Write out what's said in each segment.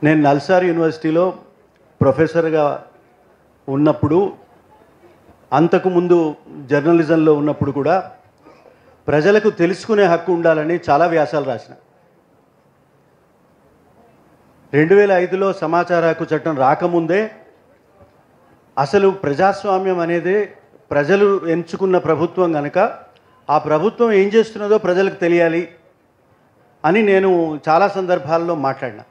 నేను నల్సార్ యూనివర్సిటీలో ప్రొఫెసర్గా ఉన్నప్పుడు అంతకుముందు జర్నలిజంలో ఉన్నప్పుడు కూడా ప్రజలకు తెలుసుకునే హక్కు ఉండాలని చాలా వ్యాసాలు రాసిన రెండు వేల ఐదులో సమాచార హక్కు చట్టం రాకముందే అసలు ప్రజాస్వామ్యం అనేది ప్రజలు ఎంచుకున్న ప్రభుత్వం కనుక ఆ ప్రభుత్వం ఏం చేస్తున్నదో ప్రజలకు తెలియాలి అని నేను చాలా సందర్భాల్లో మాట్లాడినా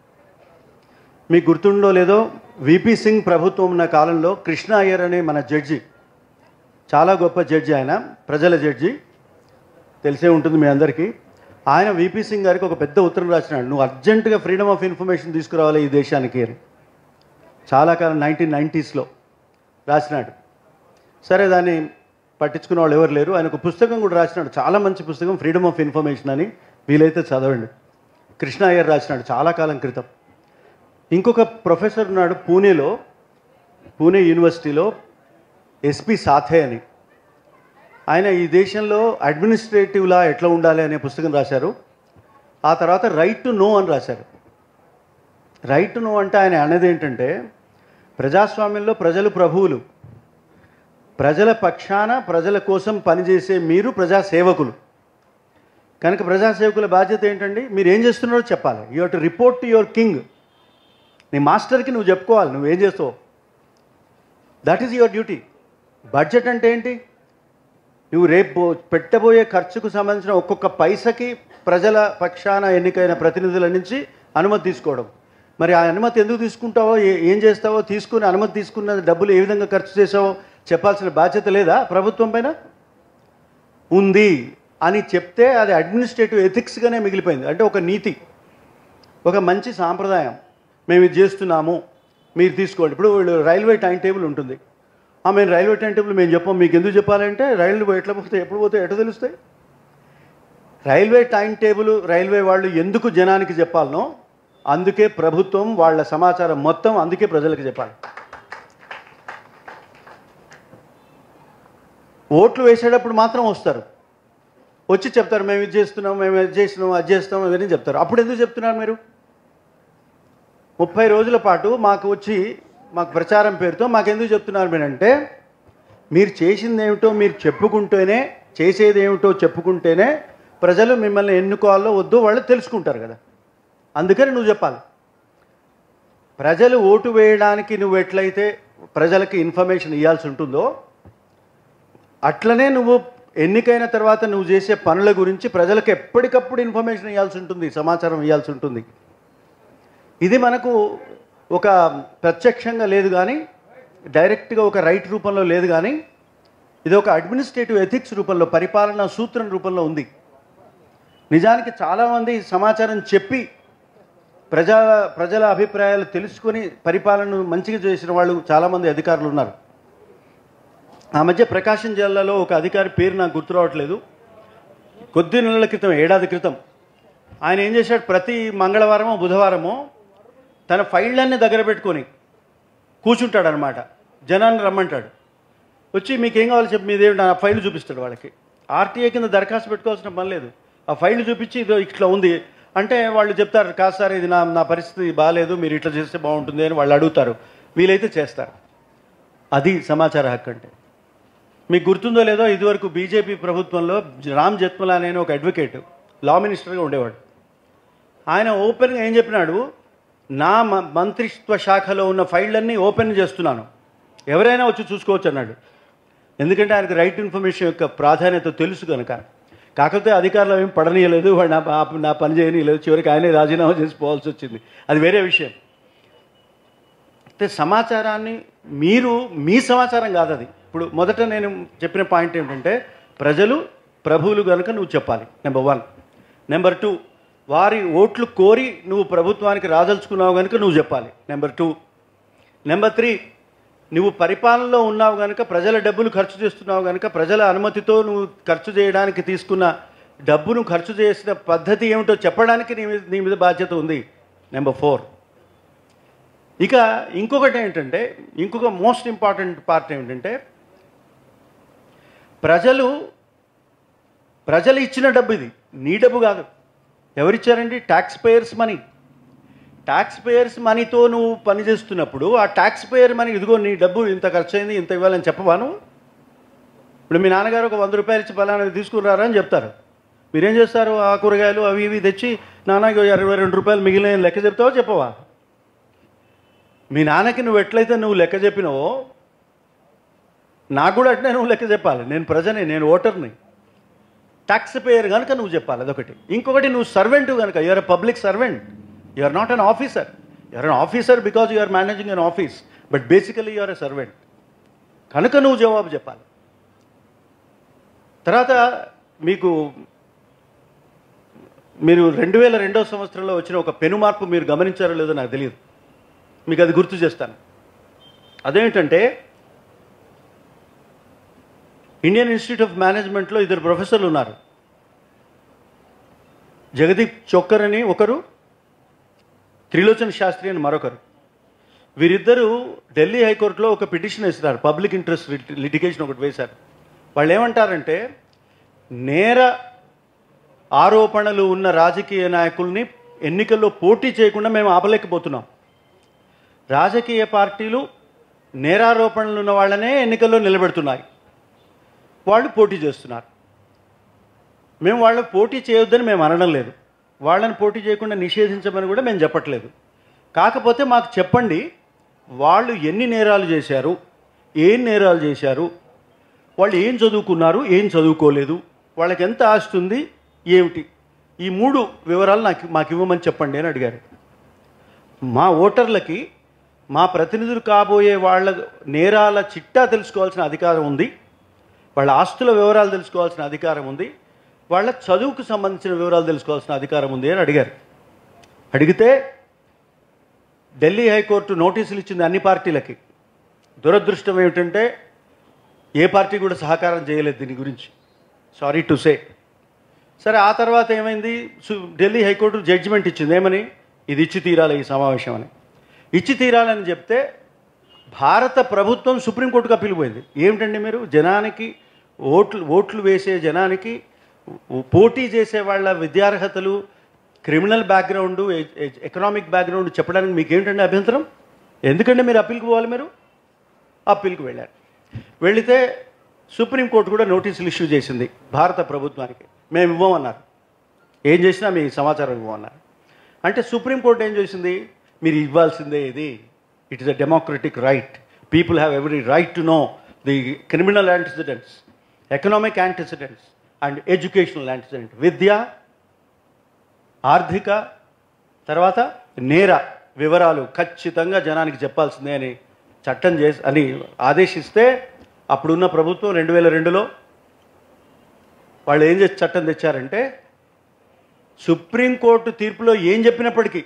మీకు గుర్తుండో లేదో విపి సింగ్ ప్రభుత్వం ఉన్న కాలంలో కృష్ణ అయ్యర్ అనే మన జడ్జి చాలా గొప్ప జడ్జి ఆయన ప్రజల జడ్జి తెలిసే ఉంటుంది మీ అందరికీ ఆయన విపి సింగ్ గారికి ఒక పెద్ద ఉత్తరం రాసినాడు నువ్వు అర్జెంటుగా ఫ్రీడమ్ ఆఫ్ ఇన్ఫర్మేషన్ తీసుకురావాలి ఈ దేశానికి అని చాలా కాలం నైన్టీన్ నైంటీస్లో రాసినాడు సరే దాన్ని పట్టించుకున్న వాళ్ళు ఎవరు లేరు ఆయన ఒక పుస్తకం కూడా రాసినాడు చాలా మంచి పుస్తకం ఫ్రీడమ్ ఆఫ్ ఇన్ఫర్మేషన్ అని వీలైతే చదవండి కృష్ణ అయ్యర్ రాసినాడు చాలా కాలం క్రితం ఇంకొక ప్రొఫెసర్ ఉన్నాడు పూణేలో పూణే యూనివర్సిటీలో ఎస్పి సాథే అని ఆయన ఈ దేశంలో అడ్మినిస్ట్రేటివ్ లా ఎట్లా ఉండాలి అనే పుస్తకం రాశారు ఆ తర్వాత రైట్ టు నో అని రాశారు రైట్ టు నో అంటే ఆయన అనేది ఏంటంటే ప్రజాస్వామ్యంలో ప్రజలు ప్రభువులు ప్రజల పక్షాన ప్రజల కోసం పనిచేసే మీరు ప్రజా సేవకులు కనుక ప్రజాసేవకుల బాధ్యత ఏంటండి మీరు ఏం చేస్తున్నారో చెప్పాలి you to report to your king నీ మాస్టర్కి నువ్వు చెప్పుకోవాలి నువ్వేం చేస్తావు that is your duty budget అంటే ఏంటి నువ్వు రేపు పెట్టబోయే ఖర్చుకు సంబంధించిన ఒక్కొక్క పైసకి ప్రజల పక్షాన ఎన్నికైన ప్రతినిధుల నుంచి అనుమతి తీసుకోవడం మరి ఆ అనుమతి ఎందుకు తీసుకుంటావో ఏ- ఏం చేస్తావో తీసుకుని అనుమతి తీసుకున్న డబ్బులు ఏ విధంగా ఖర్చు చేసావో చెప్పాల్సిన బాధ్యత లేదా ప్రభుత్వం పైన ఉంది అని చెప్తే అది అడ్మినిస్ట్రేటివ్ ఎథిక్స్గానే మిగిలిపోయింది అంటే ఒక నీతి ఒక మంచి సాంప్రదాయం మేము ఇది చేస్తున్నాము మీరు తీసుకోండి ఇప్పుడు వీళ్ళు రైల్వే టైం టేబుల్ ఉంటుంది ఆ మేము రైల్వే టైం టేబుల్ మేము చెప్పాం మీకు ఎందుకు చెప్పాలంటే రైళ్ళు ఎట్లా పోతాయి ఎప్పుడు పోతాయి ఎట్లా తెలుస్తాయి రైల్వే టైం టేబుల్ రైల్వే వాళ్ళు ఎందుకు జనానికి చెప్పాలనో అందుకే ప్రభుత్వం వాళ్ళ సమాచారం మొత్తం అందుకే ప్రజలకు చెప్పాలి ఓట్లు వేసేటప్పుడు మాత్రం వస్తారు వచ్చి చెప్తారు మేము ఇది చేస్తున్నాం మేము ఇది చేసినాం అది చేస్తున్నాం ఇవన్నీ చెప్తారు అప్పుడు ఎందుకు చెప్తున్నారు మీరు ముప్పై రోజుల పాటు మాకు వచ్చి మాకు ప్రచారం పేరుతో మాకు ఎందుకు చెప్తున్నారు మీరంటే మీరు చేసింది ఏమిటో మీరు చెప్పుకుంటేనే చేసేది ఏమిటో చెప్పుకుంటేనే ప్రజలు మిమ్మల్ని ఎన్నుకోవాలో వద్దో వాళ్ళు తెలుసుకుంటారు కదా అందుకని నువ్వు చెప్పాలి ప్రజలు ఓటు వేయడానికి నువ్వు ఎట్లయితే ప్రజలకి ఇన్ఫర్మేషన్ ఇవ్వాల్సి ఉంటుందో అట్లనే నువ్వు ఎన్నికైన తర్వాత నువ్వు చేసే పనుల గురించి ప్రజలకు ఎప్పటికప్పుడు ఇన్ఫర్మేషన్ ఇవ్వాల్సి ఉంటుంది సమాచారం ఇవ్వాల్సి ఉంటుంది ఇది మనకు ఒక ప్రత్యక్షంగా లేదు కానీ డైరెక్ట్గా ఒక రైట్ రూపంలో లేదు కానీ ఇది ఒక అడ్మినిస్ట్రేటివ్ ఎథిక్స్ రూపంలో పరిపాలనా సూత్రం రూపంలో ఉంది నిజానికి చాలామంది సమాచారం చెప్పి ప్రజా ప్రజల అభిప్రాయాలు తెలుసుకొని పరిపాలనను మంచిగా చేసిన వాళ్ళు చాలామంది అధికారులు ఉన్నారు ఆ మధ్య ప్రకాశం జిల్లాలో ఒక అధికారి పేరు నాకు గుర్తు రావట్లేదు కొద్ది నెలల క్రితం ఏడాది క్రితం ఆయన ఏం చేశాడు ప్రతి మంగళవారమో బుధవారమో తన ఫైళ్ళన్నీ దగ్గర పెట్టుకొని కూర్చుంటాడనమాట జనాన్ని రమ్మంటాడు వచ్చి మీకు ఏం కావాలో చెప్పి మీదేమిటి ఆ ఫైల్ చూపిస్తాడు వాళ్ళకి ఆర్టీఐ కింద దరఖాస్తు పెట్టుకోవాల్సిన పని లేదు ఆ ఫైల్ చూపించి ఇదో ఇట్లా ఉంది అంటే వాళ్ళు చెప్తారు కాదు సార్ ఇది నా నా పరిస్థితి బాగాలేదు మీరు ఇట్లా చేస్తే బాగుంటుంది అని వాళ్ళు అడుగుతారు వీలైతే చేస్తారు అది సమాచార హక్కు అంటే మీకు గుర్తుందో లేదో ఇదివరకు బీజేపీ ప్రభుత్వంలో రామ్ జత్మలాని అనే ఒక అడ్వకేట్ లా మినిస్టర్గా ఉండేవాడు ఆయన ఓపెన్గా ఏం చెప్పినాడు నా మ- మంత్రిత్వ శాఖలో ఉన్న ఫైళ్ళన్నీ ఓపెన్ చేస్తున్నాను ఎవరైనా వచ్చి చూసుకోవచ్చు అన్నాడు ఎందుకంటే ఆయనకు రైట్ ఇన్ఫర్మేషన్ యొక్క ప్రాధాన్యత తెలుసు కనుక కాకపోతే అధికారులు ఏం పడనీయలేదు వాడు నా ప- నా పని చేయనీయలేదు చివరికి ఆయనే రాజీనామా చేసి పోవాల్సి వచ్చింది అది వేరే విషయం అయితే సమాచారాన్ని మీరు మీ సమాచారం కాదు అది ఇప్పుడు మొదట నేను చెప్పిన పాయింట్ ఏంటంటే ప్రజలు ప్రభువులు కనుక నువ్వు చెప్పాలి నెంబర్ వన్ నెంబర్ టూ వారి ఓట్లు కోరి నువ్వు ప్రభుత్వానికి రాదలుచుకున్నావు కనుక నువ్వు చెప్పాలి నెంబర్ టూ నెంబర్ త్రీ నువ్వు పరిపాలనలో ఉన్నావు కనుక ప్రజల డబ్బులు ఖర్చు చేస్తున్నావు కనుక ప్రజల అనుమతితో నువ్వు ఖర్చు చేయడానికి తీసుకున్న డబ్బును ఖర్చు చేసిన పద్ధతి ఏమిటో చెప్పడానికి నీ మీద నీ మీద బాధ్యత ఉంది నెంబర్ ఫోర్ ఇక ఇంకొకటి ఏంటంటే ఇంకొక మోస్ట్ ఇంపార్టెంట్ పార్ట్ ఏంటంటే ప్రజలు ప్రజలు ఇచ్చిన డబ్బు ఇది నీ డబ్బు కాదు ఎవరిచ్చారండి tax payers money tax payers మనీతో నువ్వు పని చేస్తున్నప్పుడు ఆ ట్యాక్స్ పేయర్ మనీ ఇదిగో నీ డబ్బు ఇంత ఖర్చు అయింది ఇంత ఇవ్వాలని చెప్పవా నువ్వు ఇప్పుడు మీ నాన్నగారు ఒక వంద రూపాయలు ఇచ్చి పలానా తీసుకురారా అని చెప్తారు మీరేం చేస్తారు ఆ కూరగాయలు అవి ఇవి తెచ్చి నాన్నకి ఇరవై రెండు రూపాయలు మిగిలిన లెక్క చెప్తావో చెప్పవా మీ నాన్నకి నువ్వు ఎట్లయితే నువ్వు లెక్క చెప్పినావో నాకు కూడా అట్నే నువ్వు లెక్క చెప్పాలి నేను ప్రజనే నేను ఓటర్ని ట్యాక్స్ పేయర్ కనుక నువ్వు చెప్పాలి అదొకటి ఇంకొకటి నువ్వు సర్వెంట్ కనుక you are a public servant you are not an officer you are an officer because you are managing an office but basically you are a servant కనుక నువ్వు జవాబు చెప్పాలి తర్వాత మీకు మీరు రెండు వేల రెండో సంవత్సరంలో వచ్చిన ఒక పెను మార్పు మీరు గమనించారో లేదో నాకు తెలియదు మీకు అది గుర్తు చేస్తాను అదేంటంటే ఇండియన్ ఇన్స్టిట్యూట్ ఆఫ్ మేనేజ్మెంట్లో ఇద్దరు ప్రొఫెసర్లు ఉన్నారు జగదీప్ చొక్కర్ అని ఒకరు త్రిలోచన శాస్త్రి అని మరొకరు వీరిద్దరూ ఢిల్లీ హైకోర్టులో ఒక పిటిషన్ వేసినారు పబ్లిక్ ఇంట్రెస్ట్ లిటిగేషన్ ఒకటి వేశారు వాళ్ళు ఏమంటారంటే నేర ఆరోపణలు ఉన్న రాజకీయ నాయకుల్ని ఎన్నికల్లో పోటీ చేయకుండా మేము ఆపలేకపోతున్నాం రాజకీయ పార్టీలు నేరారోపణలు ఉన్న వాళ్ళనే ఎన్నికల్లో నిలబెడుతున్నాయి వాళ్ళు పోటీ చేస్తున్నారు మేము వాళ్ళని పోటీ చేయొద్దని మేము అనడం లేదు వాళ్ళని పోటీ చేయకుండా నిషేధించమని కూడా మేము చెప్పట్లేదు కాకపోతే మాకు చెప్పండి వాళ్ళు ఎన్ని నేరాలు చేశారు ఏం నేరాలు చేశారు వాళ్ళు ఏం చదువుకున్నారు ఏం చదువుకోలేదు వాళ్ళకి ఎంత ఆస్తి ఉంది ఏమిటి ఈ మూడు వివరాలు నాకు మాకు ఇవ్వమని చెప్పండి అని అడిగారు మా ఓటర్లకి మా ప్రతినిధులు కాబోయే వాళ్ళ నేరాల చిట్టా తెలుసుకోవాల్సిన అధికారం ఉంది వాళ్ళ ఆస్తుల వివరాలు తెలుసుకోవాల్సిన అధికారం ఉంది వాళ్ళ చదువుకు సంబంధించిన వివరాలు తెలుసుకోవాల్సిన అధికారం ఉంది అని అడిగారు అడిగితే ఢిల్లీ హైకోర్టు నోటీసులు ఇచ్చింది అన్ని పార్టీలకి దురదృష్టం ఏమిటంటే ఏ పార్టీ కూడా సహకారం చేయలేదు దీని గురించి సారీ టు సే సరే ఆ తర్వాత ఏమైంది సు- ఢిల్లీ హైకోర్టు జడ్జిమెంట్ ఇచ్చింది ఏమని ఇది ఇచ్చి తీరాలి ఈ సమావేశం అని ఇచ్చి తీరాలని చెప్తే భారత ప్రభుత్వం సుప్రీంకోర్టుకు అప్పీల్ పోయింది ఏమిటండి మీరు జనానికి ఓట్లు ఓట్లు వేసే జనానికి పోటీ చేసే వాళ్ళ విద్యార్హతలు క్రిమినల్ బ్యాక్గ్రౌండ్ ఎకనామిక్ బ్యాక్గ్రౌండ్ చెప్పడానికి మీకు ఏంటండి అభ్యంతరం ఎందుకంటే మీరు అప్పీల్కి పోవాలి మీరు అప్పీల్కి వెళ్ళారు వెళితే సుప్రీంకోర్టు కూడా నోటీసులు ఇష్యూ చేసింది భారత ప్రభుత్వానికి మేము ఇవ్వమన్నారు ఏం చేసినా మీ సమాచారం ఇవ్వమన్నారు అంటే సుప్రీంకోర్టు ఏం చేసింది మీరు ఇవ్వాల్సిందే ఇది it is a democratic right people have every right to know the criminal antecedents economic antecedents and educational antecedent విద్య ఆర్థిక తర్వాత నేర వివరాలు ఖచ్చితంగా జనానికి చెప్పాల్సిందే అని చట్టం చేసి అని ఆదేశిస్తే అప్పుడున్న ప్రభుత్వం రెండు వేల రెండులో వాళ్ళు ఏం చేసి చట్టం తెచ్చారంటే సుప్రీంకోర్టు తీర్పులో ఏం చెప్పినప్పటికీ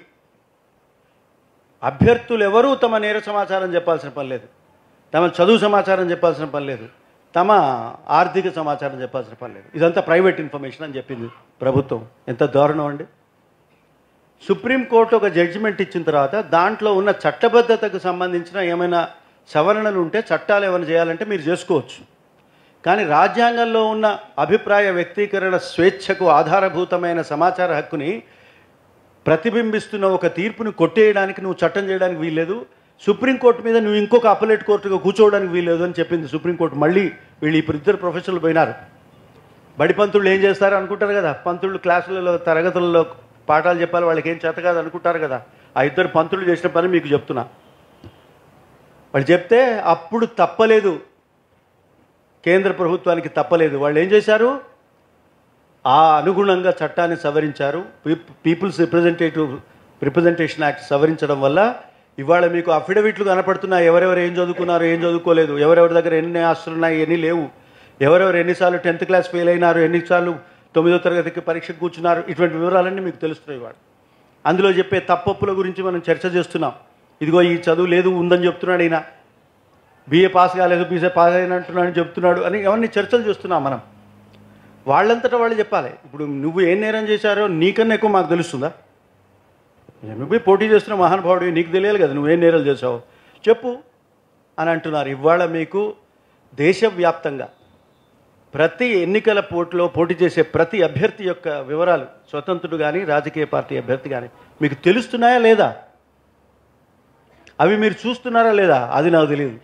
అభ్యర్థులు ఎవరూ తమ నేర సమాచారం చెప్పాల్సిన పని లేదు తమ చదువు సమాచారం చెప్పాల్సిన పని లేదు తమ ఆర్థిక సమాచారం చెప్పాల్సిన పని లేదు ఇదంతా ప్రైవేట్ ఇన్ఫర్మేషన్ అని చెప్పింది ప్రభుత్వం ఎంత దారుణం అండి సుప్రీంకోర్టు ఒక జడ్జిమెంట్ ఇచ్చిన తర్వాత దాంట్లో ఉన్న చట్టబద్ధతకు సంబంధించిన ఏమైనా సవరణలు ఉంటే చట్టాలు ఏమైనా చేయాలంటే మీరు చేసుకోవచ్చు కానీ రాజ్యాంగంలో ఉన్న అభిప్రాయ వ్యక్తీకరణ స్వేచ్ఛకు ఆధారభూతమైన సమాచార హక్కుని ప్రతిబింబిస్తున్న ఒక తీర్పుని కొట్టేయడానికి నువ్వు చట్టం చేయడానికి వీల్లేదు సుప్రీంకోర్టు మీద నువ్వు ఇంకొక అప్పలేట్ కోర్టుగా కూర్చోవడానికి వీల్లేదు అని చెప్పింది సుప్రీంకోర్టు మళ్ళీ వీళ్ళు ఇప్పుడు ఇద్దరు ప్రొఫెసర్లు పోయినారు బడి పంతులు ఏం చేస్తారు అనుకుంటారు కదా పంతులు క్లాసులలో తరగతులలో పాఠాలు చెప్పాలి వాళ్ళకి ఏం చేత కాదు అనుకుంటారు కదా ఆ ఇద్దరు పంతులు చేసిన పని మీకు చెప్తున్నా వాళ్ళు చెప్తే అప్పుడు తప్పలేదు కేంద్ర ప్రభుత్వానికి తప్పలేదు వాళ్ళు ఏం చేశారు ఆ అనుగుణంగా చట్టాన్ని సవరించారు పీప్- పీపుల్స్ రిప్రజెంటేటివ్ రిప్రజెంటేషన్ యాక్ట్ సవరించడం వల్ల ఇవాళ మీకు అఫిడవిట్లు కనపడుతున్నాయి ఎవరెవరు ఏం చదువుకున్నారు ఏం చదువుకోలేదు ఎవరెవరి దగ్గర ఎన్ని ఆస్తులు ఉన్నాయి ఎన్ని లేవు ఎవరెవరు ఎన్నిసార్లు టెన్త్ క్లాస్ ఫెయిల్ అయినారు ఎన్నిసార్లు తొమ్మిదో తరగతికి పరీక్షకు కూర్చున్నారు ఇటువంటి వివరాలన్నీ మీకు తెలుస్తున్నాయి ఇవాళ అందులో చెప్పే తప్పప్పుల గురించి మనం చర్చ చేస్తున్నాం ఇదిగో ఈ చదువు లేదు ఉందని చెప్తున్నాడు ఈయన బీఏ పాస్ కాలేదు బీసే పాస్ అయిన అంటున్నాడు అని చెప్తున్నాడు అని అవన్నీ చర్చలు చేస్తున్నాం మనం వాళ్ళంతటా వాళ్ళు చెప్పాలి ఇప్పుడు నువ్వు ఏం నేరం చేశారో నీకన్నా ఎక్కువ మాకు తెలుస్తుందా నేను పోయి పోటీ చేస్తున్న మహానుభావుడు నీకు తెలియాలి కదా నువ్వేం నేరాలు చేసావు చెప్పు అని అంటున్నారు ఇవాళ మీకు దేశవ్యాప్తంగా ప్రతి ఎన్నికల పోటీలో పోటీ చేసే ప్రతి అభ్యర్థి యొక్క వివరాలు స్వతంత్రుడు కానీ రాజకీయ పార్టీ అభ్యర్థి కానీ మీకు తెలుస్తున్నాయా లేదా అవి మీరు చూస్తున్నారా లేదా అది నాకు తెలియదు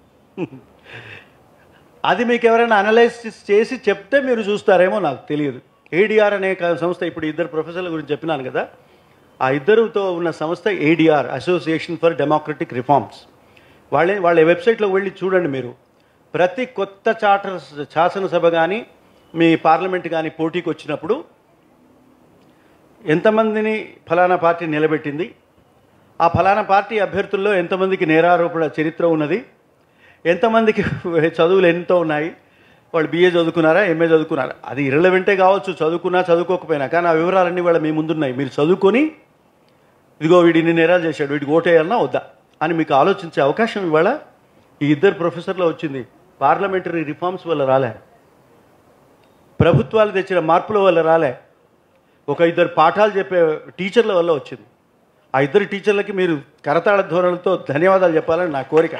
అది మీకు ఎవరైనా అనలైసిస్ చేసి చెప్తే మీరు చూస్తారేమో నాకు తెలియదు ఏడిఆర్ అనే క- సంస్థ ఇప్పుడు ఇద్దరు ప్రొఫెసర్ల గురించి చెప్పినాను కదా ఆ ఇద్దరుతో ఉన్న సంస్థ ADR association for democratic reforms వాళ్ళే వాళ్ళ వెబ్సైట్లోకి వెళ్ళి చూడండి మీరు ప్రతి కొత్త చార్టర్ శాసనసభ కానీ మీ పార్లమెంట్ కానీ పోటీకి వచ్చినప్పుడు ఎంతమందిని ఫలానా పార్టీ నిలబెట్టింది ఆ ఫలానా పార్టీ అభ్యర్థుల్లో ఎంతమందికి నేరారోపణ చరిత్ర ఉన్నది ఎంతమందికి చదువులు ఎంతో ఉన్నాయి వాళ్ళు బీఏ చదువుకున్నారా ఎంఏ చదువుకున్నారా అది ఇరలవెంటే కావచ్చు చదువుకున్నా చదువుకోకపోయినా కానీ ఆ వివరాలన్నీ వాళ్ళ మీ ముందున్నాయి మీరు చదువుకొని ఇదిగో వీడి ఇన్ని నేరాలు చేశాడు వీడికి ఓటేయాలన్నా వద్దా అని మీకు ఆలోచించే అవకాశం ఇవాళ ఈ ఇద్దరు ప్రొఫెసర్లో వచ్చింది పార్లమెంటరీ రిఫార్మ్స్ వల్ల రాలే ప్రభుత్వాలు తెచ్చిన మార్పుల వల్ల రాలే ఒక ఇద్దరు పాఠాలు చెప్పే టీచర్ల వల్ల వచ్చింది ఆ ఇద్దరు టీచర్లకి మీరు కరతాళ ధోరణులతో ధన్యవాదాలు చెప్పాలని నా కోరిక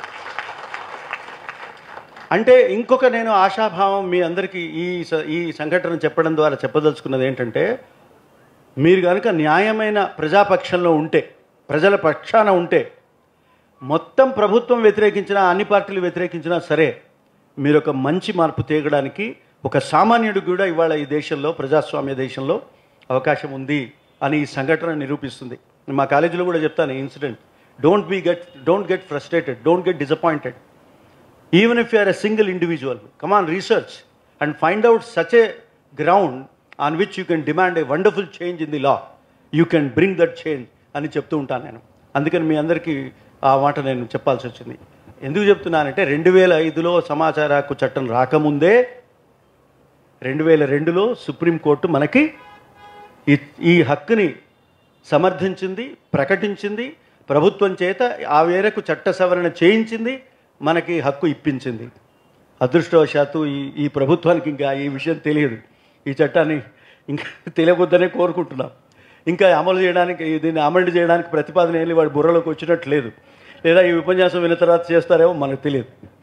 అంటే ఇంకొక నేను ఆశాభావం మీ అందరికీ ఈ స- ఈ సంఘటన చెప్పడం ద్వారా చెప్పదలుచుకున్నది ఏంటంటే మీరు కనుక న్యాయమైన ప్రజాపక్షంలో ఉంటే ప్రజల పక్షాన ఉంటే మొత్తం ప్రభుత్వం వ్యతిరేకించినా అన్ని పార్టీలు వ్యతిరేకించినా సరే మీరు ఒక మంచి మార్పు తేగడానికి ఒక సామాన్యుడు కూడా ఇవాళ ఈ దేశంలో ప్రజాస్వామ్య దేశంలో అవకాశం ఉంది అని ఈ సంఘటన నిరూపిస్తుంది మా కాలేజీలో కూడా చెప్తాను ఈ incident don't be get don't get frustrated don't get disappointed even if you are a single individual come on research and find out such a ground on which you can demand a wonderful change in the law you can bring that change అని చెప్తూ ఉంటాను నేను అందుకని మీ అందరికీ ఆ మాట నేను చెప్పాల్సి వచ్చింది ఎందుకు చెప్తున్నానంటే రెండు వేల ఐదులో సమాచార హక్కు చట్టం రాకముందే రెండు వేల రెండులో సుప్రీంకోర్టు మనకి ఈ ఈ హక్కుని సమర్థించింది ప్రకటించింది ప్రభుత్వం చేత ఆ మేరకు చట్ట సవరణ చేయించింది మనకి హక్కు ఇప్పించింది అదృష్టవశాత్తు ఈ ఈ ప్రభుత్వానికి ఇంకా ఈ విషయం తెలియదు ఈ చట్టాన్ని ఇంకా తెలియవద్దనే కోరుకుంటున్నాం ఇంకా అమలు చేయడానికి దీన్ని అమలు చేయడానికి ప్రతిపాదన వెళ్ళి వాడి బుర్రలోకి వచ్చినట్టు లేదు లేదా ఈ ఉపన్యాసం విన్న తర్వాత చేస్తారేమో మనకు తెలియదు